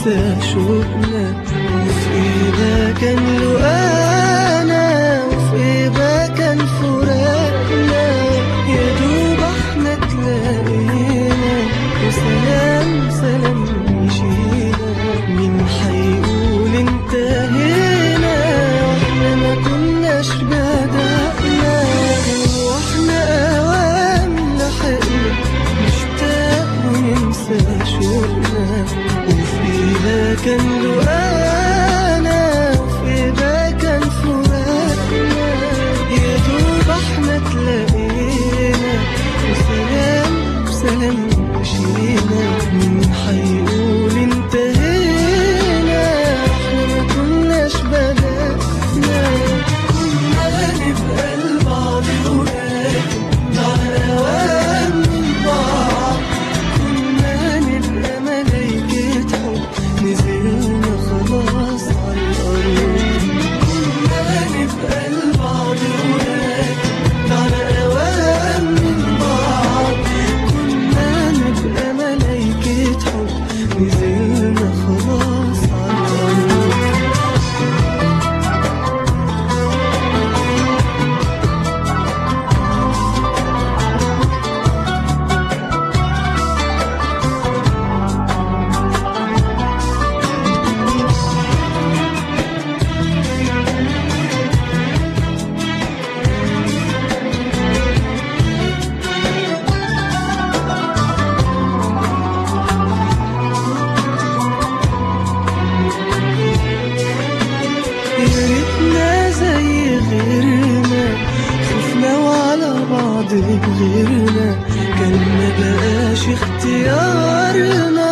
ننسى شوقنا وفي ايدها كان لقانا وفي ايدها كان فراقنا يا دوب احنا تلاقينا وسلام سلام مشينا مين حيقول انتهينا واحنا ما كناش بدأنا واحنا اوام لحقنا نشتاق وننسى شوقنا وفيها كان لقانا وفيها كان فراقنا يا دوب احنا تلاقينا وسلام سلام مشينا مين حيقول انتهينا احنا ما كناش بدأنا كنا نبقى لبعض ولكن على اوام من بعض كنا نبقى ملايكة حب نزلنا خلاص على الأرض كنا نبقى لبعض ولكن على أوام من بعض كنا نبقى ملايكة حب نزلنا خلاص على الأرض يا ريتنا زي غيرنا خفنا وعلى بعض غيرنا كان ما بقاش اختيارنا